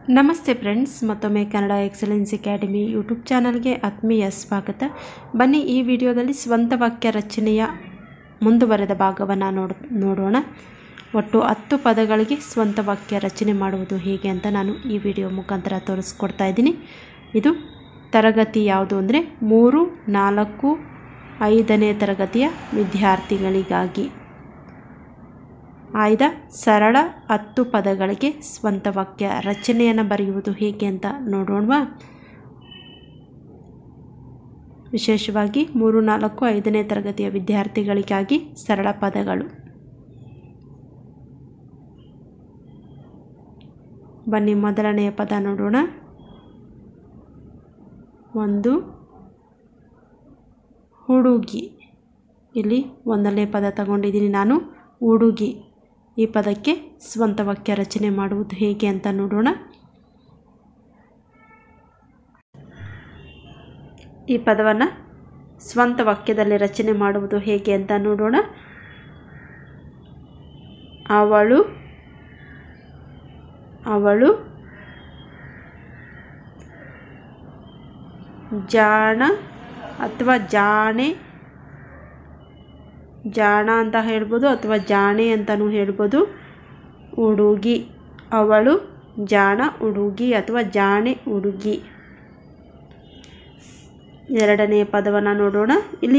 ನಮಸ್ತೆ ಫ್ರೆಂಡ್ಸ್ ಮತ್ತೊಮ್ಮೆ Kannada excellence academy YouTube ಚಾನಲ್ಗೆ ಆತ್ಮೀಯ ಸ್ವಾಗತ ಬನ್ನಿ ಈ ವಿಡಿಯೋದಲ್ಲಿ ಸ್ವಂತ ವಾಕ್ಯ ರಚನೆಯ ಮುಂದುವರೆದ ಭಾಗವನ್ನು ನೋಡ ನೋಡೋಣ ಒಟ್ಟು ಹತ್ತು ಪದಗಳಿಗೆ ಸ್ವಂತ ವಾಕ್ಯ ರಚನೆ ಮಾಡುವುದು ಹೇಗೆ ಅಂತ ನಾನು ಈ ವಿಡಿಯೋ ಮುಖಾಂತರ ತೋರಿಸ್ಕೊಡ್ತಾ ಇದ್ದೀನಿ ಇದು ತರಗತಿ ಯಾವುದು ಅಂದರೆ ಮೂರು ನಾಲ್ಕು ಐದನೇ ತರಗತಿಯ ವಿದ್ಯಾರ್ಥಿಗಳಿಗಾಗಿ ಆಯ್ದ ಸರಳ ಹತ್ತು ಪದಗಳಿಗೆ ಸ್ವಂತ ವಾಕ್ಯ ರಚನೆಯನ್ನು ಬರೆಯುವುದು ಹೇಗೆ ಅಂತ ನೋಡೋಣವಾ ವಿಶೇಷವಾಗಿ ಮೂರು ನಾಲ್ಕು ಐದನೇ ತರಗತಿಯ ವಿದ್ಯಾರ್ಥಿಗಳಿಗಾಗಿ ಸರಳ ಪದಗಳು ಬನ್ನಿ ಮೊದಲನೆಯ ಪದ ನೋಡೋಣ ಒಂದು ಹುಡುಗಿ ಇಲ್ಲಿ ಒಂದನೇ ಪದ ತಗೊಂಡಿದ್ದೀನಿ ನಾನು ಹುಡುಗಿ ಈ ಪದಕ್ಕೆ ಸ್ವಂತ ವಾಕ್ಯ ರಚನೆ ಮಾಡುವುದು ಹೇಗೆ ಅಂತ ನೋಡೋಣ ಈ ಪದವನ್ನು ಸ್ವಂತ ವಾಕ್ಯದಲ್ಲಿ ರಚನೆ ಮಾಡುವುದು ಹೇಗೆ ಅಂತ ನೋಡೋಣ ಅವಳು ಅವಳು ಜಾಣ ಅಥವಾ ಜಾಣೆ ಜಾಣ ಅಂತ ಹೇಳ್ಬೋದು ಅಥವಾ ಜಾಣೆ ಅಂತಲೂ ಹೇಳ್ಬೋದು ಹುಡುಗಿ ಅವಳು ಜಾಣ ಹುಡುಗಿ ಅಥವಾ ಜಾಣೆ ಹುಡುಗಿ ಎರಡನೆಯ ಪದವನ್ನು ನೋಡೋಣ ಇಲ್ಲಿ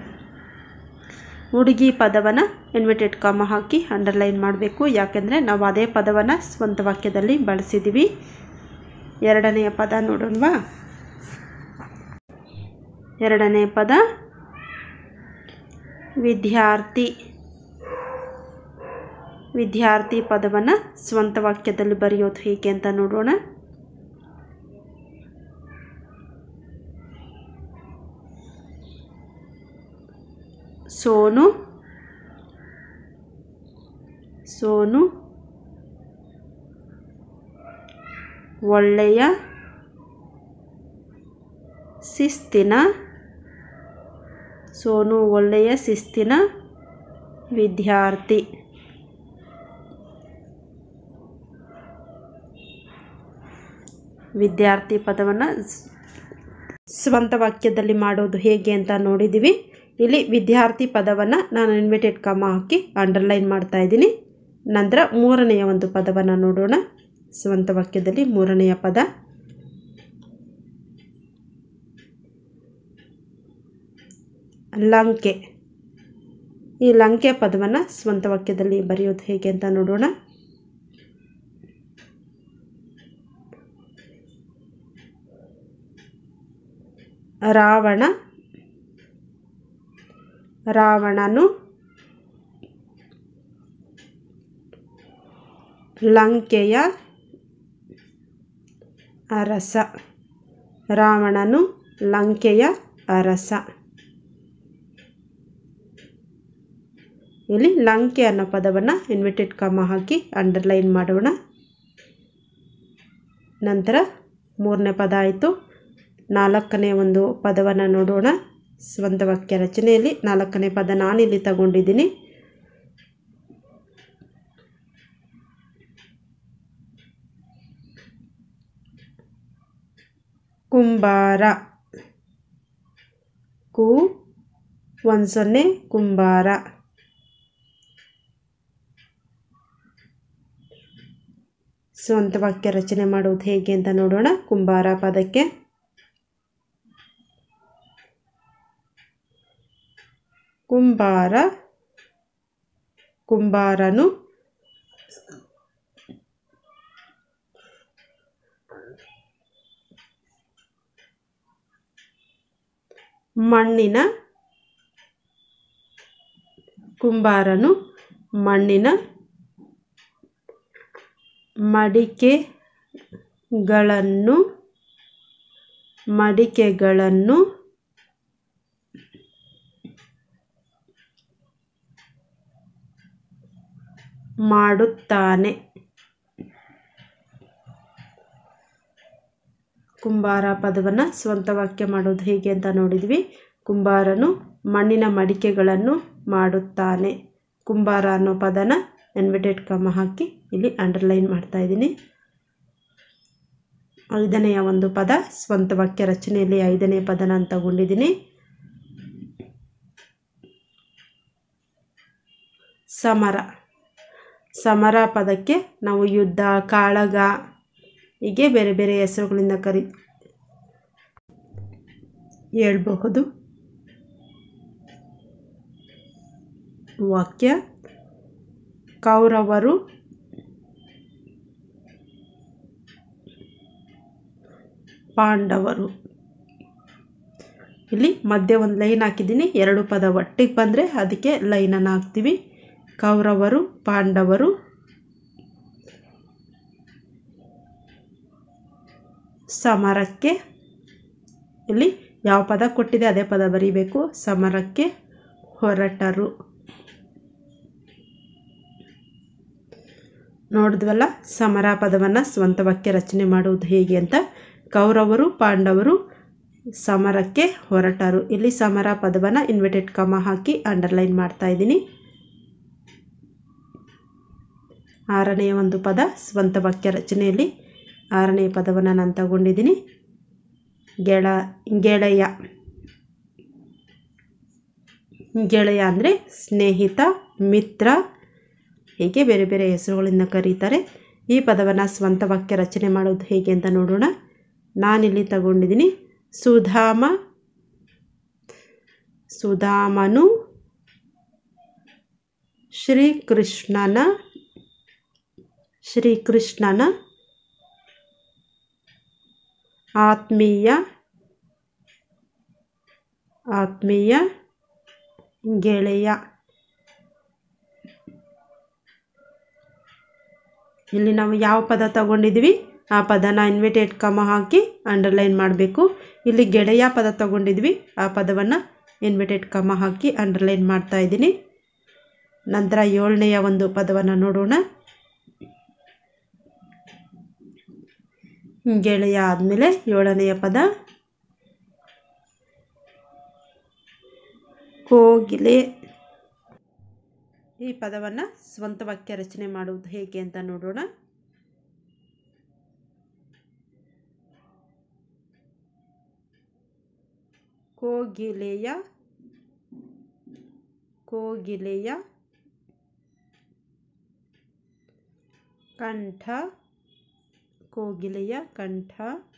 ಹುಡುಗಿ ಪದವನ್ನು ಇನ್ವಿಟೆಡ್ ಕಾಮ ಹಾಕಿ ಅಂಡರ್ಲೈನ್ ಮಾಡಬೇಕು ಯಾಕೆಂದರೆ ನಾವು ಅದೇ ಪದವನ್ನು ಸ್ವಂತ ವಾಕ್ಯದಲ್ಲಿ ಬಳಸಿದ್ದೀವಿ ಎರಡನೆಯ ಪದ ನೋಡೋಣವಾ ಎರಡನೆಯ ಪದ ವಿದ್ಯಾರ್ಥಿ ವಿದ್ಯಾರ್ಥಿ ಪದವನ್ನು ಸ್ವಂತ ವಾಕ್ಯದಲ್ಲಿ ಬರೆಯೋದು ಹೇಗೆ ಅಂತ ನೋಡೋಣ ಸೋನು ಸೋನು ಒಳ್ಳೆಯ ಶಿಸ್ತಿನ ಸೋನು ಒಳ್ಳೆಯ ಶಿಸ್ತಿನ ವಿದ್ಯಾರ್ಥಿ ವಿದ್ಯಾರ್ಥಿ ಪದವನ್ನು ಸ್ವಂತ ವಾಕ್ಯದಲ್ಲಿ ಮಾಡೋದು ಹೇಗೆ ಅಂತ ನೋಡಿದ್ದೀವಿ ಇಲ್ಲಿ ವಿದ್ಯಾರ್ಥಿ ಪದವನ್ನು ನಾನು ಇನ್ವಿಟೆಡ್ ಕಾಮ ಹಾಕಿ ಅಂಡರ್ಲೈನ್ ಮಾಡ್ತಾ ಇದ್ದೀನಿ ನಂತರ ಮೂರನೆಯ ಒಂದು ಪದವನ್ನು ನೋಡೋಣ ಸ್ವಂತ ವಾಕ್ಯದಲ್ಲಿ ಮೂರನೆಯ ಪದ ಲಂಕೆ ಈ ಲಂಕೆ ಪದವನ್ನು ಸ್ವಂತ ವಾಕ್ಯದಲ್ಲಿ ಬರೆಯೋದು ಹೇಗೆ ಅಂತ ನೋಡೋಣ ರಾವಣ ರಾವಣನು ಲಂಕೆಯ ಅರಸ ರಾವಣನು ಲಂಕೆಯ ಅರಸ ಇಲ್ಲಿ ಲಂಕೆ ಅನ್ನೋ ಪದವನ್ನು ಇನ್ವಿಟೆಡ್ ಕಾಮ ಹಾಕಿ ಅಂಡರ್ಲೈನ್ ಮಾಡೋಣ ನಂತರ ಮೂರನೇ ಪದ ಆಯಿತು ನಾಲ್ಕನೇ ಒಂದು ಪದವನ್ನು ನೋಡೋಣ ಸ್ವಂತ ವಾಕ್ಯ ರಚನೆಯಲ್ಲಿ ನಾಲ್ಕನೇ ಪದ ನಾನಿಲ್ಲಿ ತಗೊಂಡಿದ್ದೀನಿ ಕುಂಬಾರ ಕು ಒಂದು ಸೊನ್ನೆ ಕುಂಬಾರ ಸ್ವಂತ ವಾಕ್ಯ ರಚನೆ ಮಾಡುವುದು ಹೇಗೆ ಅಂತ ನೋಡೋಣ ಕುಂಬಾರ ಪದಕ್ಕೆ ಕುಂಬಾರ ಕುಂಬಾರನು ಮಣ್ಣಿನ ಕುಂಬಾರನು ಮಣ್ಣಿನ ಮಡಿಕೆಗಳನ್ನು ಮಡಿಕೆಗಳನ್ನು ಮಾಡುತ್ತಾನೆ ಕುಂಬಾರ ಪದವನ್ನು ಸ್ವಂತ ವಾಕ್ಯ ಮಾಡೋದು ಹೇಗೆ ಅಂತ ನೋಡಿದ್ವಿ ಕುಂಬಾರನು ಮಣ್ಣಿನ ಮಡಿಕೆಗಳನ್ನು ಮಾಡುತ್ತಾನೆ ಕುಂಬಾರ ಅನ್ನೋ ಪದನ ಇನ್ವಿಟೆಡ್ ಕಮ ಹಾಕಿ ಇಲ್ಲಿ ಅಂಡರ್ಲೈನ್ ಮಾಡ್ತಾ ಇದ್ದೀನಿ ಐದನೆಯ ಒಂದು ಪದ ಸ್ವಂತ ವಾಕ್ಯ ರಚನೆಯಲ್ಲಿ ಐದನೇ ಪದ ನಾನು ತಗೊಂಡಿದ್ದೀನಿ ಸಮರ ಸಮರ ಪದಕ್ಕೆ ನಾವು ಯುದ್ಧ ಕಾಳಗ ಹೀಗೆ ಬೇರೆ ಬೇರೆ ಹೆಸರುಗಳಿಂದ ಕರಿ ಹೇಳ್ಬಹುದು ವಾಕ್ಯ ಕೌರವರು ಪಾಂಡವರು ಇಲ್ಲಿ ಮಧ್ಯೆ ಒಂದು ಲೈನ್ ಹಾಕಿದ್ದೀನಿ ಎರಡು ಪದ ಒಟ್ಟಿಗೆ ಬಂದರೆ ಅದಕ್ಕೆ ಲೈನನ್ನು ಹಾಕ್ತೀವಿ ಕೌರವರು ಪಾಂಡವರು ಸಮರಕ್ಕೆ ಇಲ್ಲಿ ಯಾವ ಪದ ಕೊಟ್ಟಿದೆ ಅದೇ ಪದ ಬರೀಬೇಕು ಸಮರಕ್ಕೆ ಹೊರಟರು ನೋಡಿದ್ವಲ್ಲ ಸಮರ ಪದವನ್ನು ಸ್ವಂತ ವಾಕ್ಯ ರಚನೆ ಮಾಡುವುದು ಹೇಗೆ ಅಂತ ಕೌರವರು ಪಾಂಡವರು ಸಮರಕ್ಕೆ ಹೊರಟರು ಇಲ್ಲಿ ಸಮರ ಪದವನ್ನು ಇನ್ವಿಟೆಡ್ ಕಮ ಹಾಕಿ ಅಂಡರ್ಲೈನ್ ಮಾಡ್ತಾ ಇದ್ದೀನಿ ಆರನೆಯ ಒಂದು ಪದ ಸ್ವಂತ ವಾಕ್ಯ ರಚನೆಯಲ್ಲಿ ಆರನೆಯ ಪದವನ್ನು ನಾನು ತಗೊಂಡಿದ್ದೀನಿ ಗೆಳ ಗೆಳೆಯ ಗೆಳೆಯ ಅಂದರೆ ಸ್ನೇಹಿತ ಮಿತ್ರ ಹೀಗೆ ಬೇರೆ ಬೇರೆ ಹೆಸರುಗಳಿಂದ ಕರೀತಾರೆ ಈ ಪದವನ್ನು ಸ್ವಂತ ವಾಕ್ಯ ರಚನೆ ಮಾಡೋದು ಹೇಗೆ ಅಂತ ನೋಡೋಣ ನಾನಿಲ್ಲಿ ತಗೊಂಡಿದ್ದೀನಿ ಸುಧಾಮ ಸುಧಾಮನು ಶ್ರೀಕೃಷ್ಣನ ಶ್ರೀಕೃಷ್ಣನ ಆತ್ಮೀಯ ಆತ್ಮೀಯ ಗೆಳೆಯ ಇಲ್ಲಿ ನಾವು ಯಾವ ಪದ ತಗೊಂಡಿದ್ದೀವಿ ಆ ಪದನ ಇನ್ವಿಟೇಟ್ ಕಮ ಹಾಕಿ ಅಂಡರ್ಲೈನ್ ಮಾಡಬೇಕು ಇಲ್ಲಿ ಗೆಳೆಯ ಪದ ತಗೊಂಡಿದ್ವಿ ಆ ಪದವನ್ನು ಇನ್ವಿಟೇಟ್ ಕಮ ಹಾಕಿ ಅಂಡರ್ಲೈನ್ ಮಾಡ್ತಾ ಇದ್ದೀನಿ ನಂತರ ಏಳನೆಯ ಒಂದು ಪದವನ್ನು ನೋಡೋಣ ಗೆಳೆಯ ಆದಮೇಲೆ ಏಳನೆಯ ಪದ ಕೋಗಿಲೆ ಈ ಪದವನ್ನು ಸ್ವಂತ ವಾಕ್ಯ ರಚನೆ ಮಾಡುವುದು ಹೇಗೆ ಅಂತ ನೋಡೋಣ ಕೋಗಿಲೆಯ ಕೋಗಿಲೆಯ ಕಂಠ ಕೋಗಿಲೆಯ ಕಂಠ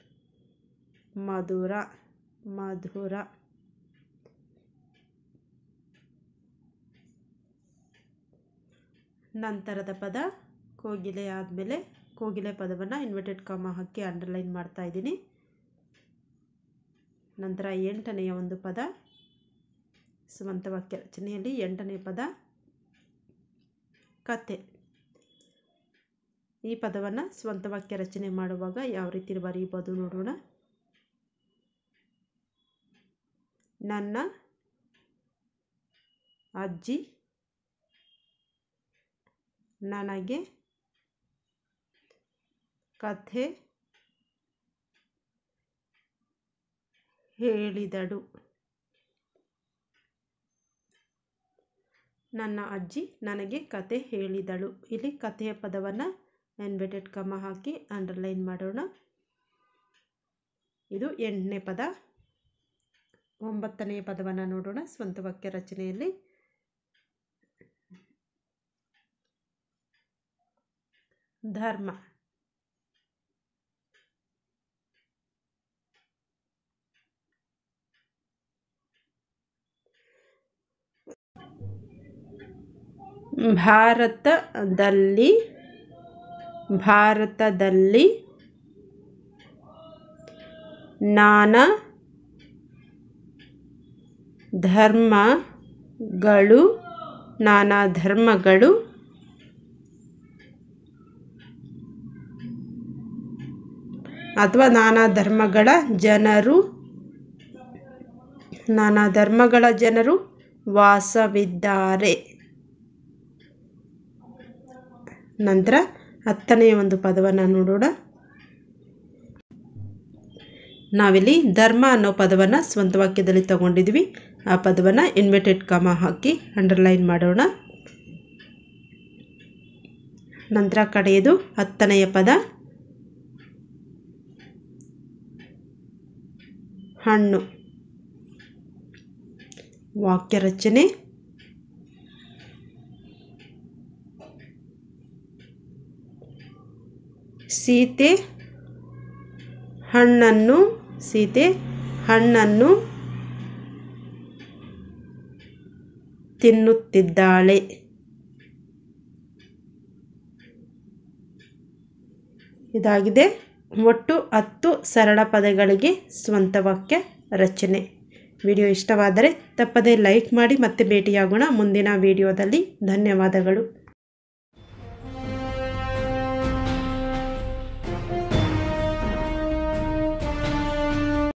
ಮಧುರ ಮಧುರ ನಂತರದ ಪದ ಕೋಗಿಲೆ ಆದಮೇಲೆ ಕೋಗಿಲೆ ಪದವನ್ನು ಇನ್ವರ್ಟೆಡ್ ಕಾಮ ಹಾಕಿ ಅಂಡರ್ಲೈನ್ ಮಾಡ್ತಾ ಇದ್ದೀನಿ ನಂತರ ಎಂಟನೆಯ ಒಂದು ಪದ ಸ್ವಂತ ವಾಕ್ಯ ರಚನೆಯಲ್ಲಿ ಎಂಟನೇ ಪದ ಕತೆ ಈ ಪದವನ್ನು ಸ್ವಂತ ವಾಕ್ಯ ರಚನೆ ಮಾಡುವಾಗ ಯಾವ ರೀತಿ ಬರೀಬೋದು ನೋಡೋಣ ನನ್ನ ಅಜ್ಜಿ ನನಗೆ ಕಥೆ ಹೇಳಿದಳು ನನ್ನ ಅಜ್ಜಿ ನನಗೆ ಕತೆ ಹೇಳಿದಳು ಇಲ್ಲಿ ಕಥೆಯ ಪದವನ್ನು ಎನ್ಬೆಟೆಡ್ ಕಮ ಹಾಕಿ ಅಂಡರ್ಲೈನ್ ಮಾಡೋಣ ಇದು ಎಂಟನೇ ಪದ ಒಂಬತ್ತನೆಯ ಪದವನ್ನು ನೋಡೋಣ ಸ್ವಂತ ವಾಕ್ಯ ರಚನೆಯಲ್ಲಿ ಧರ್ಮ ಭಾರತದಲ್ಲಿ ಭಾರತದಲ್ಲಿ ನಾನಾ ಧರ್ಮಗಳು ನಾನಾ ಧರ್ಮಗಳು ಅಥವಾ ನಾನಾ ಧರ್ಮಗಳ ಜನರು ನಾನಾ ಧರ್ಮಗಳ ಜನರು ವಾಸವಿದ್ದಾರೆ ನಂತರ ಹತ್ತನೆಯ ಒಂದು ಪದವನ್ನು ನೋಡೋಣ ನಾವಿಲ್ಲಿ ಧರ್ಮ ಅನ್ನೋ ಪದವನ್ನು ಸ್ವಂತ ವಾಕ್ಯದಲ್ಲಿ ತಗೊಂಡಿದ್ವಿ ಆ ಪದವನ್ನು ಇನ್ವೆಟೆಡ್ ಕಾಮ ಹಾಕಿ ಅಂಡರ್ಲೈನ್ ಮಾಡೋಣ ನಂತರ ಕಡೆಯದು ಹತ್ತನೆಯ ಪದ ಹಣ್ಣು ವಾಕ್ಯ ರಚನೆ ಸೀತೆ ಹಣ್ಣನ್ನು ಸೀತೆ ಹಣ್ಣನ್ನು ತಿನ್ನುತ್ತಿದ್ದಾಳೆ ಇದಾಗಿದೆ ಒಟ್ಟು ಹತ್ತು ಸರಳ ಪದಗಳಿಗೆ ಸ್ವಂತ ವಾಕ್ಯ ರಚನೆ ವಿಡಿಯೋ ಇಷ್ಟವಾದರೆ ತಪ್ಪದೇ ಲೈಕ್ ಮಾಡಿ ಮತ್ತೆ ಭೇಟಿಯಾಗೋಣ ಮುಂದಿನ ವಿಡಿಯೋದಲ್ಲಿ ಧನ್ಯವಾದಗಳು